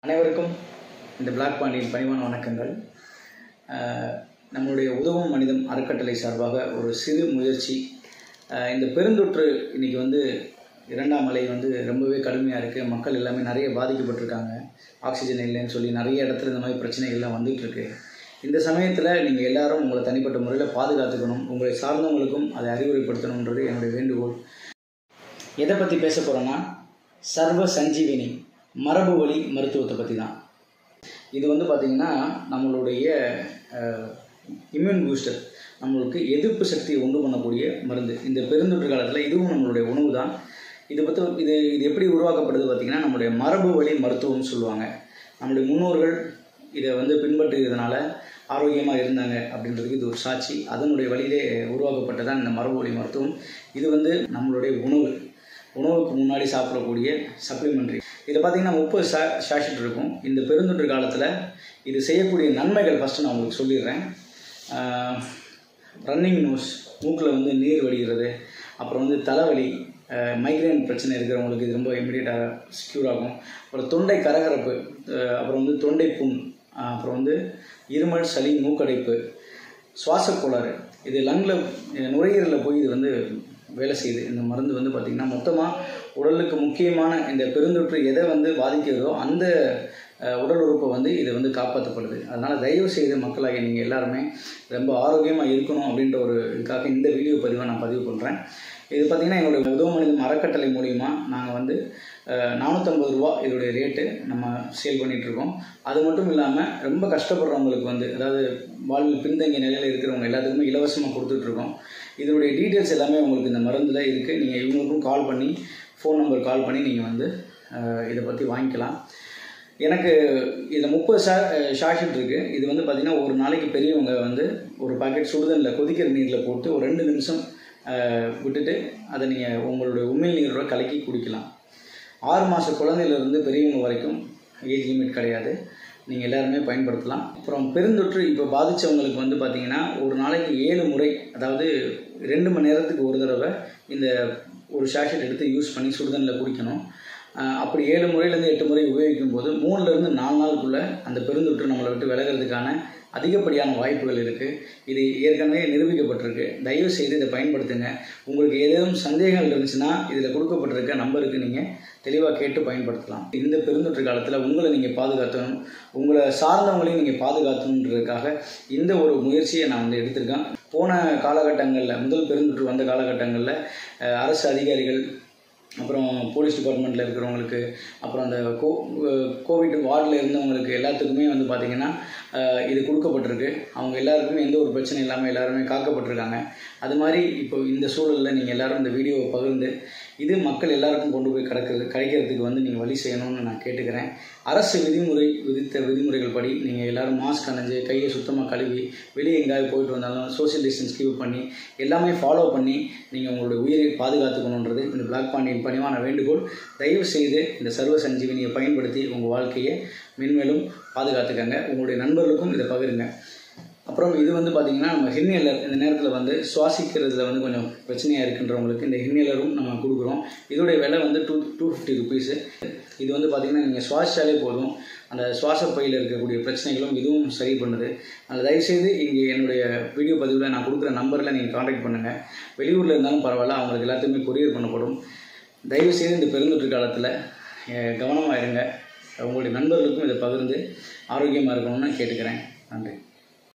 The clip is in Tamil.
அனைவருக்கும் இந்த பிளாக் பாண்டியின் பணிவான வணக்கங்கள் அஹ், நம்மளுடைய உதவும் மனிதம் அறக்கட்டளை சார்பாக ஒரு சிறு முயற்சி அஹ், இந்த பெருந்தொற்று இன்னைக்கு வந்து இரண்டாம் அலை வந்து ரொம்பவே கடுமையாக இருக்குது மக்கள் எல்லாமே நிறைய பாதிக்கப்பட்டிருக்காங்க ஆக்சிஜன் இல்லைன்னு சொல்லி நிறைய இடத்துல இந்த மாதிரி பிரச்சனைகள்லாம் வந்துட்டு இருக்கு இந்த சமயத்தில் நீங்கள் எல்லாரும் உங்களை தனிப்பட்ட முறையில் பாதுகாத்துக்கணும் உங்களை சார்ந்தவங்களுக்கும் அதை அறிவுரைப்படுத்தணுன்றது என்னுடைய வேண்டுகோள் எதை பற்றி பேச போகிறோன்னா சர்வ சஞ்சீவினி மரபு வழி மருத்துவத்தை பற்றி தான் இது வந்து பார்த்திங்கன்னா நம்மளுடைய இம்யூன் பூஸ்டர் நம்மளுக்கு எதிர்ப்பு சக்தியை உண்டு பண்ணக்கூடிய மருந்து இந்த பெருந்தொற்று காலத்தில் இதுவும் நம்மளுடைய உணவு தான் இது பற்றி இது இது எப்படி உருவாக்கப்படுது பார்த்திங்கன்னா நம்மளுடைய மரபு வழி மருத்துவம்னு சொல்லுவாங்க நம்மளுடைய முன்னோர்கள் இதை வந்து பின்பற்றுகிறதுனால ஆரோக்கியமாக இருந்தாங்க அப்படின்றதுக்கு இது ஒரு சாட்சி அதனுடைய வழியிலே உருவாக்கப்பட்டதான் இந்த மரபு வழி மருத்துவம் இது வந்து நம்மளுடைய உணவு உணவுக்கு முன்னாடி சாப்பிடக்கூடிய சப்ளிமெண்ட்ரி இதை பார்த்தீங்கன்னா முப்பது ஷா ஷாஷிட் இருக்கும் இந்த பெருந்தொற்று காலத்தில் இது செய்யக்கூடிய நன்மைகள் ஃபஸ்ட்டு நான் உங்களுக்கு சொல்லிடுறேன் ரன்னிங் நோஸ் மூக்கில் வந்து நீர் வடிகிறது அப்புறம் வந்து தலைவலி மைக்ரைன் பிரச்சனை இருக்கிறவங்களுக்கு இது ரொம்ப இமிடியேட்டாக செக்யூர் ஆகும் அப்புறம் தொண்டை கரகரப்பு அஹ் அப்புறம் வந்து தொண்டை புண் அஹ் அப்புறம் வந்து இருமல் சளி மூக்கடைப்பு சுவாச கோளாறு இது லங்கில் நுரையீரலில் போய் இது வந்து வேலை செய்யுது இந்த மருந்து வந்து பார்த்திங்கன்னா மொத்தமாக உடலுக்கு முக்கியமான இந்த பெருந்தொற்று எதை வந்து பாதிக்கிறதோ அந்த அஹ், உடல் உறுப்பை வந்து இது வந்து காப்பாற்றப்படுது அதனால் தயவு செய்து மக்களாகி நீங்கள் எல்லாருமே ரொம்ப ஆரோக்கியமாக இருக்கணும் அப்படின்ற ஒரு இதுக்காக இந்த வீடியோ பதிவை நான் பதிவு பண்ணுறேன் இது பார்த்திங்கன்னா எங்களுடைய உதவ மனிதம் அறக்கட்டளை மூலிமா நாங்கள் வந்து அஹ், நானூற்றம்பது ரூபா இதோடைய ரேட்டு நம்ம சேல் பண்ணிகிட்ருக்கோம் அது மட்டும் இல்லாமல் ரொம்ப கஷ்டப்படுறவங்களுக்கு வந்து அதாவது வாழ்வில் பின்தங்கிய நிலையில் இருக்கிறவங்க எல்லாத்துக்குமே இலவசமாக கொடுத்துட்ருக்கோம் இதனுடைய டீட்டெயில்ஸ் எல்லாமே உங்களுக்கு இந்த மருந்தில் இருக்குது நீங்கள் இவங்களுக்கும் கால் பண்ணி ஃபோன் நம்பர் கால் பண்ணி நீங்கள் வந்து அஹ், இதை பற்றி வாங்கிக்கலாம் எனக்கு இதில் முப்பது ஷா ஷாஷிட் இருக்குது இது வந்து பார்த்திங்கன்னா ஒரு நாளைக்கு பெரியவங்க வந்து ஒரு பாக்கெட் சுடுதண்ணில் கொதிக்கிற நீரில் போட்டு ஒரு ரெண்டு நிமிஷம் அஹ், விட்டுட்டு அதை நீங்கள் உங்களுடைய உமிழ் நீரோட கலக்கி குடிக்கலாம் ஆறு மாத குழந்தையிலேருந்து பெரியவங்க வரைக்கும் ஏஜ் லிமிட் கிடையாது நீங்கள் எல்லாருமே பயன்படுத்தலாம் அப்புறம் பெருந்தொற்று இப்போ பாதித்தவங்களுக்கு வந்து பார்த்திங்கன்னா ஒரு நாளைக்கு ஏழு முறை அதாவது ரெண்டு மணி நேரத்துக்கு ஒரு தடவை இந்த ஒரு ஷாஷெட் எடுத்து யூஸ் பண்ணி சுடுதண்ணில் குடிக்கணும் ஆஹ் அப்படி ஏழு முறையிலேருந்து எட்டு முறை உபயோகிக்கும் போது மூணுலேருந்து நாலு நாளுக்குள்ளே அந்த பெருந்தொற்று நம்மளை விட்டு விலகிறதுக்கான அதிகப்படியான வாய்ப்புகள் இருக்குது இது ஏற்கனவே நிரூபிக்கப்பட்டிருக்கு தயவு செய்து இதை பயன்படுத்துங்க உங்களுக்கு ஏதேனும் சந்தேகங்கள் இருந்துச்சுன்னா இதில் கொடுக்கப்பட்டிருக்க நம்பருக்கு நீங்கள் தெளிவாக கேட்டு பயன்படுத்தலாம் இந்த பெருந்தொற்று காலத்தில் உங்களை நீங்கள் பாதுகாத்தணும் உங்களை சார்ந்தவங்களையும் நீங்கள் பாதுகாத்தணுன்றதுக்காக இந்த ஒரு முயற்சியை நான் வந்து எடுத்திருக்கேன் போன காலகட்டங்களில் முதல் பெருந்தொற்று வந்த காலகட்டங்களில் அஹ், அரசு அதிகாரிகள் அப்புறம் போலீஸ் டிபார்ட்மெண்ட்டில் இருக்கிறவங்களுக்கு அப்புறம் அந்த கோ கோவிட் வார்டில் இருந்தவங்களுக்கு எல்லாத்துக்குமே வந்து பார்த்திங்கன்னா அஹ், இது கொடுக்கப்பட்டிருக்கு அவங்க எல்லாருக்குமே எந்த ஒரு பிரச்சனை இல்லாமல் எல்லாருமே காக்கப்பட்டிருக்காங்க அது மாதிரி இப்போ இந்த சூழலில் நீங்கள் எல்லாரும் இந்த வீடியோவை பகிர்ந்து இது மக்கள் எல்லாருக்கும் கொண்டு போய் கிடக்கிறது கிடைக்கிறதுக்கு வந்து நீங்கள் வழி செய்யணும்னு நான் கேட்டுக்கிறேன் அரசு விதிமுறை விதித்த விதிமுறைகள் படி நீங்கள் எல்லாரும் மாஸ்க் அணிஞ்சு கையை சுத்தமாக கழுவி வெளியே எங்கேயாவது போயிட்டு வந்தாலும் சோஷியல் டிஸ்டன்ஸ் கீப் பண்ணி எல்லாமே ஃபாலோ பண்ணி நீங்கள் உங்களுடைய உயிரை பாதுகாத்துக்கணுன்றது இந்த பிளாக் பாண்டியின் பணிவான வேண்டுகோள் தயவு செய்து இந்த சர்வ சஞ்சீவினியை பயன்படுத்தி உங்கள் வாழ்க்கையை மென்மேலும் பாதுகாத்துக்கங்க உங்களுடைய நண்பர்களுக்கும் இதை பகிருங்க அப்புறம் இது வந்து பார்த்திங்கன்னா நம்ம ஹின்ஹேலர் இந்த நேரத்தில் வந்து சுவாசிக்கிறதுல வந்து கொஞ்சம் பிரச்சனையாக இருக்குன்றவங்களுக்கு இந்த ஹின்ஹேலரும் நம்ம கொடுக்குறோம் இதோடைய விலை வந்து டூ டூ ஃபிஃப்டி ருபீஸு இது வந்து பார்த்திங்கன்னா நீங்கள் சுவாசிச்சாலே போதும் அந்த சுவாச பையில் இருக்கக்கூடிய பிரச்சனைகளும் இதுவும் சரி பண்ணுது அதில் தயவுசெய்து இங்கே என்னுடைய வீடியோ பதிவில் நான் கொடுக்குற நம்பரில் நீங்கள் காண்டாக்ட் பண்ணுங்கள் வெளியூரில் இருந்தாலும் பரவாயில்ல அவங்களுக்கு எல்லாத்துக்குமே கொரியர் பண்ணப்படும் தயவுசெய்து இந்த பெருந்தொற்று காலத்தில் கவனமாக இருங்க உங்களுடைய நண்பர்களுக்கும் இதை பகிர்ந்து ஆரோக்கியமாக இருக்கணும்னு கேட்டுக்கிறேன் நன்றி